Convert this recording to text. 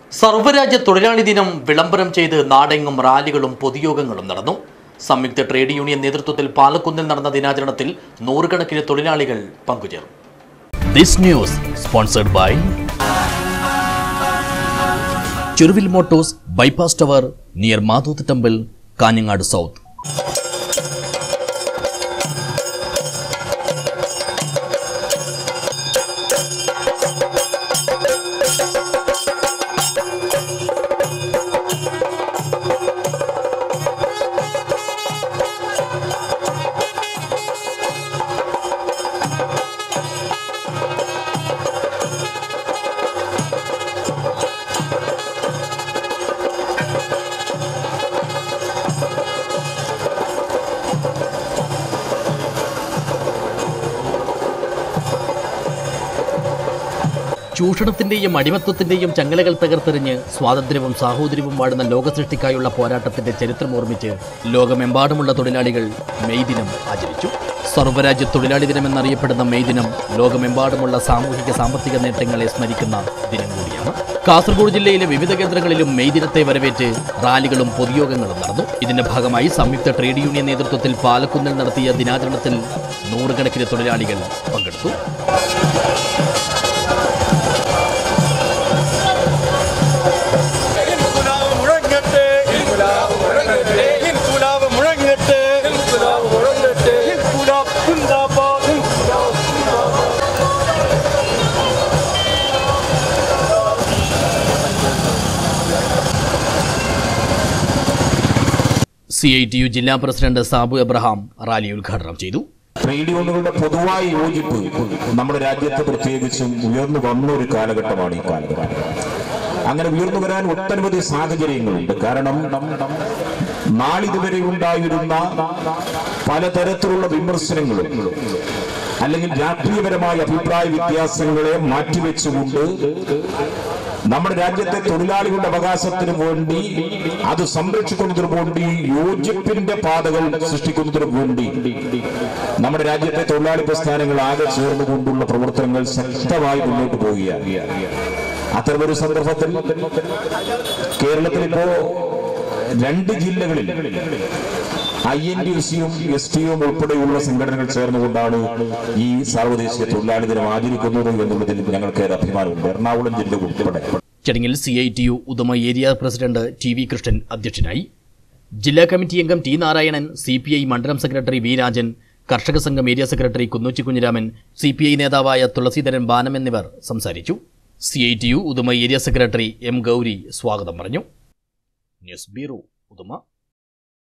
സർവ്വരാജ്യ തൊഴിലാളി ദിനം വിളംബരം ചെയ്ത് നാടെങ്ങും റാലികളും പൊതുയോഗങ്ങളും നടന്നു സംയുക്ത ട്രേഡ് യൂണിയൻ നേതൃത്വത്തിൽ പാലക്കുന്നിൽ നടന്ന ദിനാചരണത്തിൽ നൂറുകണക്കിന് തൊഴിലാളികൾ പങ്കുചേർന്നു This news sponsored by Churvil Motors Bypass Tower near Madhut Temple, Kaningad South. ചൂഷണത്തിന്റെയും അടിമത്വത്തിന്റെയും ചങ്ങലകൾ തകർത്തെറിഞ്ഞ് സ്വാതന്ത്ര്യവും സാഹോദര്യവും വാടുന്ന ലോകസൃഷ്ടിക്കായുള്ള പോരാട്ടത്തിന്റെ ചരിത്രം ഓർമ്മിച്ച് ലോകമെമ്പാടുമുള്ള തൊഴിലാളികൾ മെയ് ദിനം ആചരിച്ചു സർവ്വരാജ്യ തൊഴിലാളി ദിനം എന്നറിയപ്പെടുന്ന മെയ് ദിനം ലോകമെമ്പാടുമുള്ള സാമൂഹിക സാമ്പത്തിക നേട്ടങ്ങളെ സ്മരിക്കുന്ന ദിനം കൂടിയാണ് കാസർഗോഡ് ജില്ലയിലെ വിവിധ കേന്ദ്രങ്ങളിലും മെയ് ദിനത്തെ വരവേറ്റ് റാലികളും പൊതുയോഗങ്ങളും നടന്നു ഇതിന്റെ ഭാഗമായി സംയുക്ത ട്രേഡ് യൂണിയൻ നേതൃത്വത്തിൽ പാലക്കുന്നിൽ നടത്തിയ ദിനാചരണത്തിൽ നൂറുകണക്കിന് തൊഴിലാളികൾ പങ്കെടുത്തു ഇൻകുലാബ് മുഴങ്ങട്ടെ ഇൻകുലാബ് മുഴങ്ങട്ടെ ഇൻകുലാബ് മുഴങ്ങട്ടെ ഇൻകുലാബ് മുഴങ്ങട്ടെ ഇൻകുലാബ് സിന്ദാബാദ് ഇൻകുലാബ് സി ഐ ടി യു ജില്ലാ പ്രസിഡന്റ് സാബു എബ്രഹാം റാലി ഉദ്ഘാടനം ചെയ്തു ട്രേഡ് യൂണിയനുകളുടെ പൊതുവായ യോജിപ്പ് നമ്മുടെ രാജ്യത്ത് പ്രത്യേകിച്ചും ഉയർന്നു വന്ന ഒരു കാലഘട്ടമാണ് ഈ കാലഘട്ടം അങ്ങനെ ഉയർന്നു വരാൻ ഒട്ടനവധി സാഹചര്യങ്ങളുണ്ട് കാരണം നാളിതുവരെ ഉണ്ടായിരുന്ന പലതരത്തിലുള്ള വിമർശനങ്ങളും അല്ലെങ്കിൽ രാഷ്ട്രീയപരമായ അഭിപ്രായ വ്യത്യാസങ്ങളെ മാറ്റിവെച്ചുകൊണ്ട് നമ്മുടെ രാജ്യത്തെ തൊഴിലാളികളുടെ അവകാശത്തിന് വേണ്ടി അത് സംരക്ഷിക്കുന്നതിന് വേണ്ടി യോജിപ്പിന്റെ പാതകൾ സൃഷ്ടിക്കുന്നതിന് വേണ്ടി നമ്മുടെ രാജ്യത്തെ തൊഴിലാളി പ്രസ്ഥാനങ്ങൾ ആകെ ചേർന്നുകൊണ്ടുള്ള പ്രവർത്തനങ്ങൾ ശക്തമായി മുന്നോട്ട് പോവുകയാണ് അത്തരമൊരു സന്ദർഭത്തിൽ കേരളത്തിൽ ഇപ്പോ രണ്ട് ജില്ലകളിൽ ഐ എൻ ടി സിയും എസ് ടിയും ഉൾപ്പെടെയുള്ള സംഘടനകൾ ചേർന്നുകൊണ്ടാണ് ഈ സാർവദേശീയ തൊഴിലാളി ദിനം ആചരിക്കുന്നത് എന്നുള്ളതിൽ ഞങ്ങൾക്ക് ഏറെ അഭിമാനമുണ്ട് എറണാകുളം ജില്ല ഉൾപ്പെടെ ചടങ്ങിൽ C I T U Udama area president T V Krishnan അധ്യക്ഷനായി ജില്ലാ കമ്മിറ്റി അംഗം T Narayanan C P I മണ്ഡലം സെക്രട്ടറി വി രാജൻ കർഷക സംഘം area secretary Kunnuchi Kunhiraman C P I നേതാവായ തുളസീധരൻ ബാനം എന്നിവർ സംസാരിച്ചു C I T U Udama area secretary M Gauri സ്വാഗതം പറഞ്ഞു ന്യൂസ് ബ്യൂറോ ഉദമ